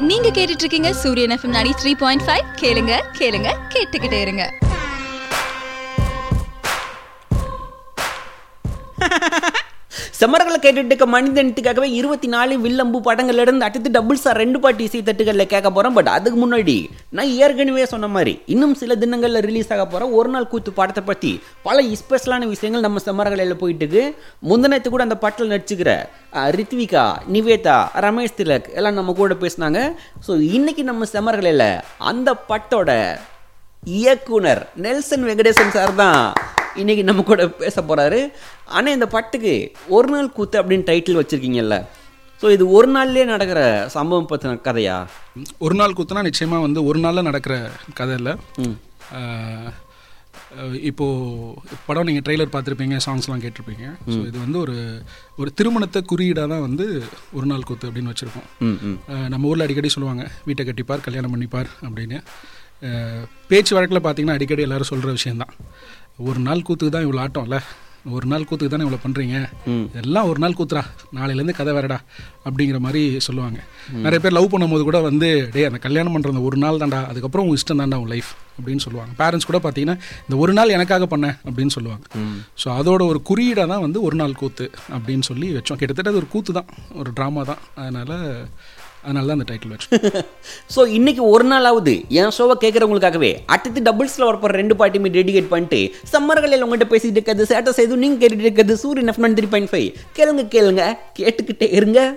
நீங்க கேட்டுட்டு இருக்கீங்க சூரியன் எஃப்எம் நாடி த்ரீ பாயிண்ட் ஃபைவ் கேளுங்க கேளுங்க கேட்டுக்கிட்டே இருங்க செம்மர்களை கேட்டுட்டு இருக்க மனிதனத்துக்காகவே இருபத்தி நாலு வில்லம்பு படங்கள்ல இருந்து அடுத்து டபுள்ஸா ரெண்டு பாட்டு இசை தட்டுகளில் கேட்க போறோம் பட் அதுக்கு முன்னாடி நான் ஏற்கனவே சொன்ன மாதிரி இன்னும் சில தினங்கள்ல ரிலீஸ் ஆக போற ஒரு நாள் கூத்து படத்தை பத்தி பல ஸ்பெஷலான விஷயங்கள் நம்ம செம்மர்களில் போயிட்டு இருக்கு முந்தினத்து கூட அந்த பாட்டில் நடிச்சுக்கிற அஹ், ரித்விகா நிவேதா ரமேஷ் திலக் எல்லாம் நம்ம கூட பேசினாங்க ஸோ இன்னைக்கு நம்ம செம்மர்களில் அந்த பட்டோட இயக்குனர் நெல்சன் வெங்கடேசன் சார் தான் இன்னைக்கு நம்ம கூட பேச போறாரு ஆனா இந்த பட்டுக்கு ஒரு நாள் கூத்து அப்படின்னு டைட்டில் வச்சிருக்கீங்கல்ல ஸோ இது ஒரு நாள்லயே நடக்கிற சம்பவம் பத்தின கதையா ஒரு நாள் குத்துனா நிச்சயமா வந்து ஒரு நாள்ல நடக்கிற கதை இல்லை இப்போ படம் நீங்கள் ட்ரெய்லர் பார்த்துருப்பீங்க சாங்ஸ்லாம் கேட்டிருப்பீங்க ஸோ இது வந்து ஒரு ஒரு திருமணத்தை குறியீடாக தான் வந்து ஒரு நாள் கூத்து அப்படின்னு வச்சுருக்கோம் ம் ம் அஹ் நம்ம ஊரில் அடிக்கடி சொல்லுவாங்க வீட்டை கட்டிப்பார் கல்யாணம் பண்ணிப்பார் அப்படின்னு அஹ் பேச்சு வழக்கில் பார்த்தீங்கன்னா அடிக்கடி எல்லாரும் சொல்கிற விஷயந்தான் ஒரு நாள் கூத்துக்கு தான் இவ்வளோ ஆட்டம்ல ஒரு நாள் கூத்துக்கு தானே இவ்வளோ பண்ணுறீங்க எல்லாம் ஒரு நாள் கூத்துறா நாளையிலேருந்து கதை வேறடா அப்படிங்கிற மாதிரி சொல்லுவாங்க நிறைய பேர் லவ் பண்ணும்போது கூட வந்து டேய் அந்த கல்யாணம் பண்ணுற அந்த ஒரு நாள் தான்டா அதுக்கப்புறம் உன் இஷ்டம் தான்டா உன் லைஃப் அப்படின்னு சொல்லுவாங்க பேரண்ட்ஸ் கூட பார்த்தீங்கன்னா இந்த ஒரு நாள் எனக்காக பண்ணேன் அப்படின்னு சொல்லுவாங்க ஸோ அதோட ஒரு குறியீடாக தான் வந்து ஒரு நாள் கூத்து அப்படின்னு சொல்லி வச்சோம் கிட்டத்தட்ட அது ஒரு கூத்து தான் ஒரு ட்ராமா தான் அதனால் அதனால தான் அந்த டைட்டில் வச்சோம் ஸோ இன்னைக்கு ஒரு நாளாவது என் ஷோவை கேட்குறவங்களுக்காகவே அடுத்து டபுள்ஸில் வரப்போற ரெண்டு பாட்டுமே டெடிகேட் பண்ணிட்டு சம்மர்களில் உங்கள்கிட்ட பேசிட்டு இருக்கிறது சேட்டை செய்து நீங்கள் கேட்டுட்டு இருக்கிறது சூரியன் எஃப் த்ரீ பாயிண்ட் ஃபைவ் கேளுங்க கேளுங்க கேட்டுக்கிட்டே இருங்க